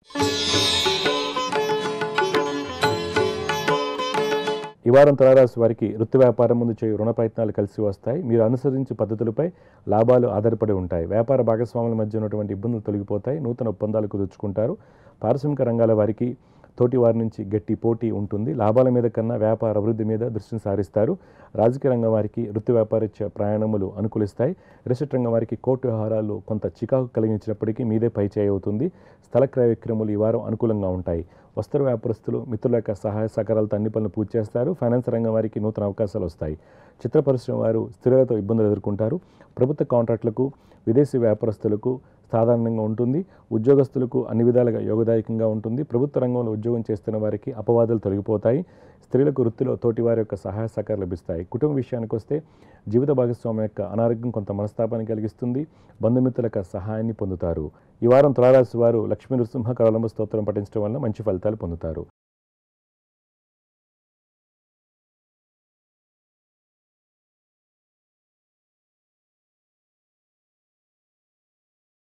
ఈ వారం తులారాశి వారికి వృత్తి వ్యాపారం ముందు చేయు రుణ ప్రయత్నాలు కలిసి వస్తాయి మీరు అనుసరించే పద్ధతులపై లాభాలు ఆధారపడి ఉంటాయి వ్యాపార భాగస్వాముల మధ్య ఉన్నటువంటి ఇబ్బందులు తొలగిపోతాయి నూతన ఒప్పందాలు కుదుర్చుకుంటారు పారిశ్రామిక రంగాల వారికి తోటి వారి నుంచి గట్టి పోటీ ఉంటుంది లాభాల మీద కన్నా వ్యాపార అభివృద్ధి మీద దృష్టిని సారిస్తారు రాజకీయ రంగం వారికి వృత్తి వ్యాపారత్య ప్రయాణములు అనుకూలిస్తాయి రిసెట్ రంగం వారికి కోర్టు వ్యవహారాలు కొంత చికాకు కలిగించినప్పటికీ మీదే పై చేయి అవుతుంది స్థల క్రయ విక్రయములు ఈ వారం అనుకూలంగా ఉంటాయి వస్త్ర వ్యాపారస్తులు మిత్రుల యొక్క సహాయ సహకారాలతో అన్ని పనులు పూర్తి చేస్తారు ఫైనాన్స్ రంగం వారికి నూతన అవకాశాలు వస్తాయి చిత్ర పరిశ్రమ వారు స్థిరతతో ఇబ్బందులు ఎదుర్కొంటారు ప్రభుత్వ కాంట్రాక్టులకు విదేశీ వ్యాపారస్తులకు సాధారణంగా ఉంటుంది ఉద్యోగస్తులకు అన్ని విధాలుగా యోగదాయకంగా ఉంటుంది ప్రభుత్వ రంగంలో ఉద్యోగం చేస్తున్న వారికి అపవాదాలు తొలగిపోతాయి స్త్రీలకు వృత్తిలో తోటి వారి యొక్క సహాయ సహకారాలు లభిస్తాయి కుటుంబ విషయానికి వస్తే జీవిత భాగస్వామి యొక్క అనారోగ్యం కొంత మనస్తాపాన్ని కలిగిస్తుంది బంధుమిత్రుల యొక్క సహాయాన్ని పొందుతారు ఈ వారం తులారాశి వారు లక్ష్మీ నృసింహ కరళంబ స్తోత్రం పఠించడం వల్ల మంచి ఫలితాలు పొందుతారు